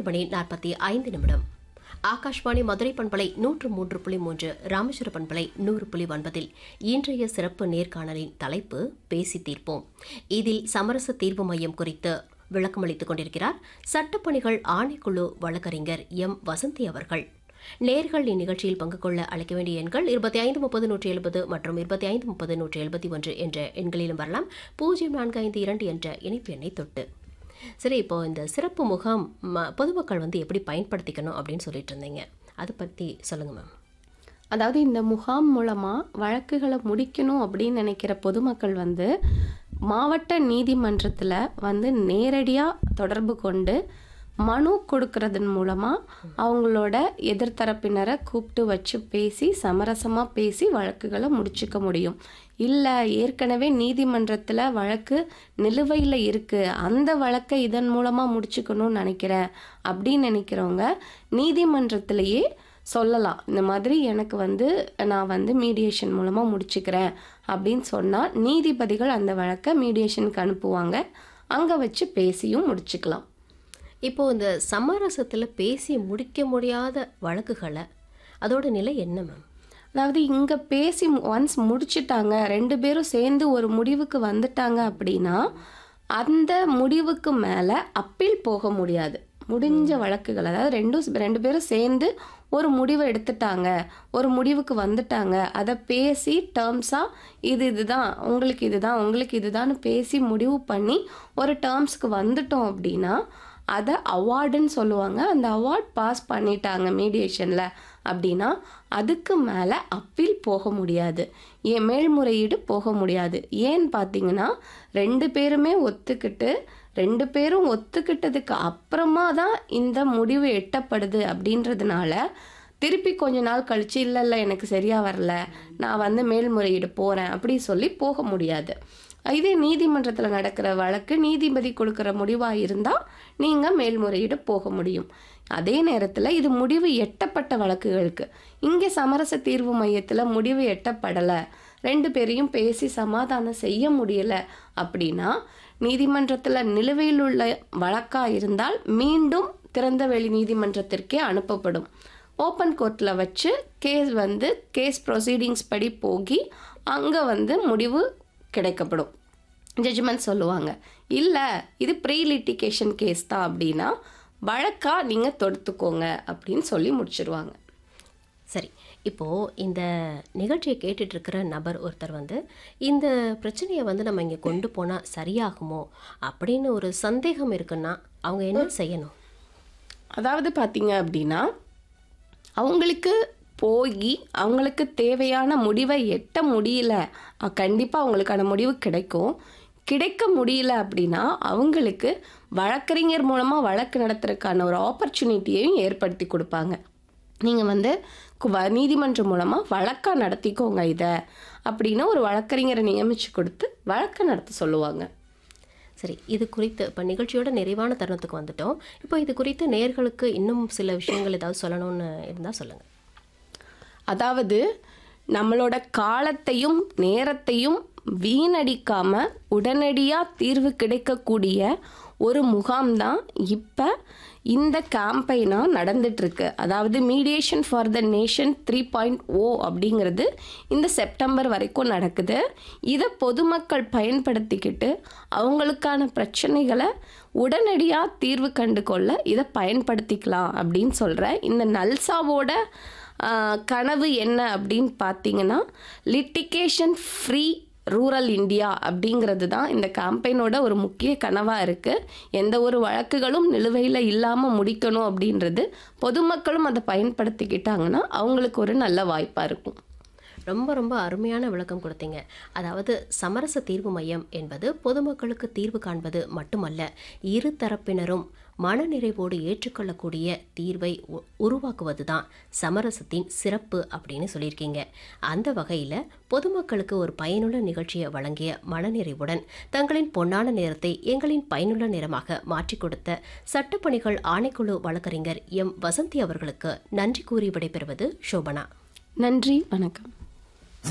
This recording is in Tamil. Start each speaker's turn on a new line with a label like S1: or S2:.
S1: பன்னிரண்டு மணி நாற்பத்தி ஐந்து நிமிடம் ஆகாஷ்வாணி மதுரை பண்பலை நூற்று மூன்று புள்ளி மூன்று ராமேஸ்வர பண்பலை நூறு புள்ளி ஒன்பதில் இன்றைய சிறப்பு நேர்காணலின் தலைப்பு பேசி தீர்ப்போம் இதில் சமரச தீர்வு மையம் குறித்து விளக்கமளித்துக் கொண்டிருக்கிறார் சட்டப்பணிகள் ஆணைக்குழு வழக்கறிஞர் எம் வசந்தி அவர்கள் நேர்கள் இந்நிகழ்ச்சியில் பங்கு கொள்ள அழைக்க வேண்டிய எண்கள் இருபத்தி ஐந்து முப்பது நூற்றி எழுபது மற்றும் இருபத்தி ஐந்து முப்பது நூற்றி எழுபத்தி ஒன்று என்ற எண்களிலும் வரலாம் பூஜ்ஜியம் நான்கு ஐந்து இரண்டு என்ற இணைப்பு எண்ணை தொட்டு சரி இப்போ இந்த சிறப்பு முகாம் ம- பொதுமக்கள் வந்து எப்படி பயன்படுத்திக்கணும் அப்படின்னு சொல்லிட்டு இருந்தீங்க அதை பற்றி சொல்லுங்க மேம்
S2: அதாவது இந்த முகாம் மூலமாக வழக்குகளை முடிக்கணும் அப்படின்னு நினைக்கிற பொதுமக்கள் வந்து மாவட்ட நீதிமன்றத்தில் வந்து நேரடியாக தொடர்பு கொண்டு மனு கொடுக்கறதன் மூலமாக அவங்களோட எதிர்த்தரப்பினரை கூப்பிட்டு வச்சு பேசி சமரசமாக பேசி வழக்குகளை முடிச்சுக்க முடியும் இல்லை ஏற்கனவே நீதிமன்றத்தில் வழக்கு நிலுவையில் இருக்குது அந்த வழக்கை இதன் மூலமாக முடிச்சுக்கணும்னு நினைக்கிறேன் அப்படின்னு நினைக்கிறவங்க நீதிமன்றத்திலேயே சொல்லலாம் இந்த மாதிரி எனக்கு வந்து நான் வந்து மீடியேஷன் மூலமாக முடிச்சுக்கிறேன் அப்படின்னு சொன்னால் நீதிபதிகள் அந்த வழக்கை மீடியேஷனுக்கு அனுப்புவாங்க அங்கே வச்சு பேசியும் முடிச்சுக்கலாம்
S1: இப்போ இந்த சமரசத்தில் பேசி முடிக்க முடியாத வழக்குகளை அதோட நிலை என்ன மேம்
S2: அதாவது இங்கே பேசி ஒன்ஸ் முடிச்சிட்டாங்க ரெண்டு பேரும் சேர்ந்து ஒரு முடிவுக்கு வந்துட்டாங்க அப்படின்னா அந்த முடிவுக்கு மேலே அப்பீல் போக முடியாது முடிஞ்ச வழக்குகள் அதாவது ரெண்டும் ரெண்டு பேரும் சேர்ந்து ஒரு முடிவை எடுத்துட்டாங்க ஒரு முடிவுக்கு வந்துட்டாங்க அதை பேசி டேர்ம்ஸாக இது இதுதான் உங்களுக்கு இதுதான் உங்களுக்கு இதுதான்னு பேசி முடிவு பண்ணி ஒரு டேர்ம்ஸ்க்கு வந்துட்டோம் அப்படின்னா அதை அவார்டுன்னு சொல்லுவாங்க அந்த அவார்ட் பாஸ் பண்ணிட்டாங்க மீடியேஷனில் அப்படின்னா அதுக்கு மேலே அப்பீல் போக முடியாது ஏன் மேல்முறையீடு போக முடியாது ஏன்னு பார்த்தீங்கன்னா ரெண்டு பேருமே ஒத்துக்கிட்டு ரெண்டு பேரும் ஒத்துக்கிட்டதுக்கு அப்புறமா தான் இந்த முடிவு எட்டப்படுது அப்படின்றதுனால திருப்பி கொஞ்ச நாள் கழிச்சு இல்லை இல்லை எனக்கு சரியா வரல நான் வந்து மேல்முறையீடு போகிறேன் அப்படி சொல்லி போக முடியாது இதே நீதிமன்றத்தில் நடக்கிற வழக்கு நீதிபதி கொடுக்குற முடிவாக இருந்தால் நீங்கள் மேல்முறையீடு போக முடியும் அதே நேரத்தில் இது முடிவு எட்டப்பட்ட வழக்குகளுக்கு இங்கே சமரச தீர்வு மையத்தில் முடிவு எட்டப்படலை ரெண்டு பேரையும் பேசி சமாதானம் செய்ய முடியல அப்படின்னா நீதிமன்றத்தில் நிலுவையில் உள்ள வழக்காக இருந்தால் மீண்டும் திறந்தவெளி நீதிமன்றத்திற்கே அனுப்பப்படும் ஓப்பன் கோர்ட்டில் வச்சு கேஸ் வந்து கேஸ் ப்ரொசீடிங்ஸ் படி போகி அங்கே வந்து முடிவு கிடைக்கப்படும் ஜட்ஜ்மெண்ட் சொல்லுவாங்க இல்லை இது ப்ரீ லிட்டிகேஷன் கேஸ் தான் அப்படின்னா வழக்கா நீங்கள் தொடுத்துக்கோங்க அப்படின்னு சொல்லி முடிச்சிருவாங்க
S1: சரி இப்போ இந்த நிகழ்ச்சியை கேட்டுட்டு இருக்கிற நபர் ஒருத்தர் வந்து இந்த பிரச்சனையை வந்து நம்ம இங்கே கொண்டு போனால் சரியாகுமோ அப்படின்னு ஒரு சந்தேகம் இருக்குன்னா அவங்க என்ன செய்யணும்
S2: அதாவது பார்த்தீங்க அப்படின்னா அவங்களுக்கு போய் அவங்களுக்கு தேவையான முடிவை எட்ட முடியல கண்டிப்பாக அவங்களுக்கான முடிவு கிடைக்கும் கிடைக்க முடியல அப்படின்னா அவங்களுக்கு வழக்கறிஞர் மூலமாக வழக்கு நடத்துறதுக்கான ஒரு ஆப்பர்ச்சுனிட்டியையும் ஏற்படுத்தி கொடுப்பாங்க நீங்கள் வந்து கு- வ- நீதிமன்றம் மூலமாக வழக்காக நடத்திக்கோங்க இதை அப்படின்னு ஒரு வழக்கறிஞரை நியமித்து கொடுத்து வழக்கை நடத்த சொல்லுவாங்க
S1: சரி இது குறித்து இப்போ நிகழ்ச்சியோட நிறைவான தருணத்துக்கு வந்துட்டோம் இப்போ இது குறித்து நேர்களுக்கு இன்னும் சில விஷயங்கள் ஏதாவது சொல்லணும்னு இருந்தால் சொல்லுங்கள்
S2: அதாவது நம்மளோட காலத்தையும் நேரத்தையும் வீணடிக்காம உடனடியாக தீர்வு கிடைக்கக்கூடிய ஒரு முகாம் தான் இப்போ இந்த கேம்பெயினாக நடந்துட்டுருக்கு அதாவது mediation for the nation three point O அப்படிங்கிறது இந்த செப்டம்பர் வரைக்கும் நடக்குது இதை பொதுமக்கள் பயன்படுத்திக்கிட்டு அவங்களுக்கான பிரச்சனைகளை உடனடியாக தீர்வு கண்டு கொள்ள இதை பயன்படுத்திக்கலாம் அப்படின்னு சொல்கிறேன் இந்த நல்சாவோட ஆஹ், கனவு என்ன அப்படின்னு பார்த்தீங்கன்னா லிட்டிகேஷன் ஃப்ரீ ரூரல் இந்தியா அப்படிங்கிறது தான் இந்த கேம்பெயினோட ஒரு முக்கிய கனவாக இருக்குது எந்த ஒரு வழக்குகளும் நிலுவையில் இல்லாமல் முடிக்கணும் அப்படின்றது பொதுமக்களும் அதை பயன்படுத்திக்கிட்டாங்கன்னா அவங்களுக்கு ஒரு நல்ல வாய்ப்பாக இருக்கும்
S1: ரொம்ப ரொம்ப அருமையான விளக்கம் கொடுத்தீங்க அதாவது சமரச தீர்வு மையம் என்பது பொதுமக்களுக்கு தீர்வு காண்பது மட்டுமல்ல இரு தரப்பினரும் மனநிறைவோடு ஏற்றுக்கொள்ளக்கூடிய தீர்வை உ- உருவாக்குவதுதான் சமரசத்தின் சிறப்பு அப்படின்னு சொல்லியிருக்கீங்க அந்த வகையில் பொதுமக்களுக்கு ஒரு பயனுள்ள நிகழ்ச்சியை வழங்கிய மனநிறைவுடன் தங்களின் பொன்னான நேரத்தை எங்களின் பயனுள்ள நேரமாக மாற்றிக் கொடுத்த சட்டப்பணிகள் ஆணைக்குழு வழக்கறிஞர் எம் வசந்தி அவர்களுக்கு நன்றி கூறி விடைபெறுவது சோபனா
S2: நன்றி வணக்கம்